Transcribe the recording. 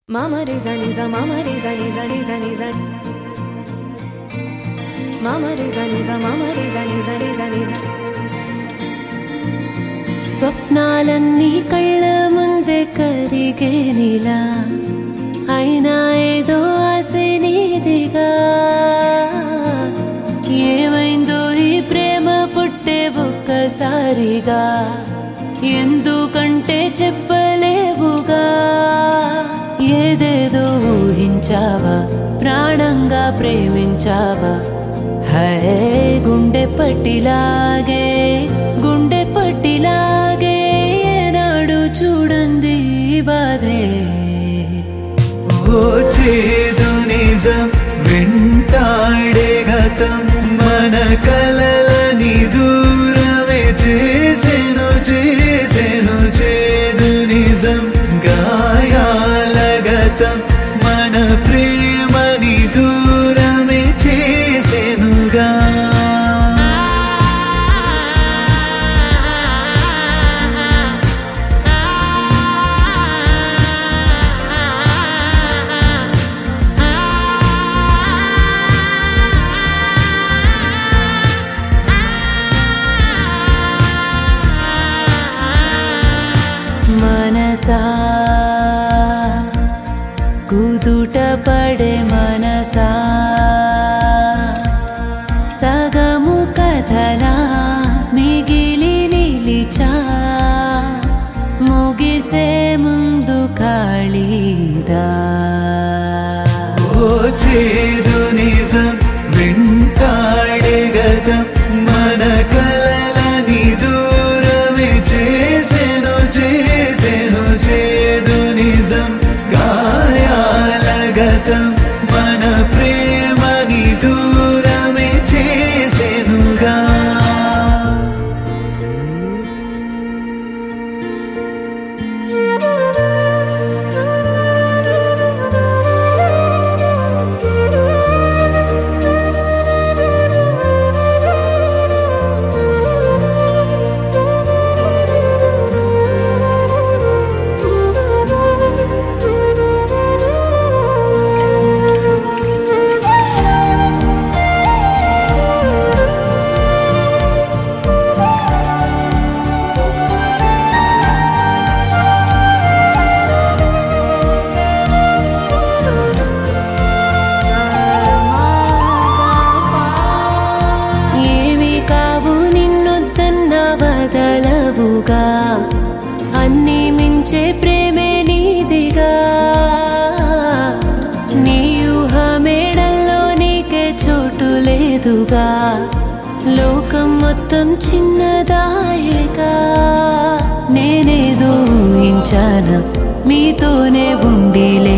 Mama re za ni za mama re za ni za ni za ni za Mama re za ni za mama re za ni za ni za ni za స్వప్నాలన్నీ కళ్ళ ముందే కరిగేనిలా అయినా ఏదో ఆశ నీదిగా ఏమైందో ఈ ప్రేమ పుట్టే ఒక్కసారిగా ఎందుకంటే చెప్పలేవుగా ఏదేదో ఊహించావా ప్రాణంగా ప్రేమించావా హై గుండె పట్టిలాగే గుండె పట్టిలాగే ఏనాడు చూడంది ఈ బాధే ఓ చేదు నిజం వెంటాడే గతం మన కలలని దూరమే చేసెను చేసెను చేదు నిజం గాయాల గతం మన ప్రేమని దూరమే చేసెనుగా మనసా కుదుట పడే మనసా సగము కథలా మిగిలి నిలిచా ముగిసే ముందు ఖాళీదా ఓ చేదు నిజం వెంటాడే గతం మన కలలని దూరమే చేసెను చేసెను చేదు నిజం గాయాల గతం మన ప్రేమని దూరమే చేసెనుగా ఏమి కావు నిన్నొద్దన్న వదలవుగా అన్నీ మించే ప్రేమే నీదిగా నీ ఊహ మేడల్లో నీకే చోటు లేదుగా లోకం మొత్తం చిన్నదాయేగా నేనేదో ఊహించాను మీతోనే ఉండిలే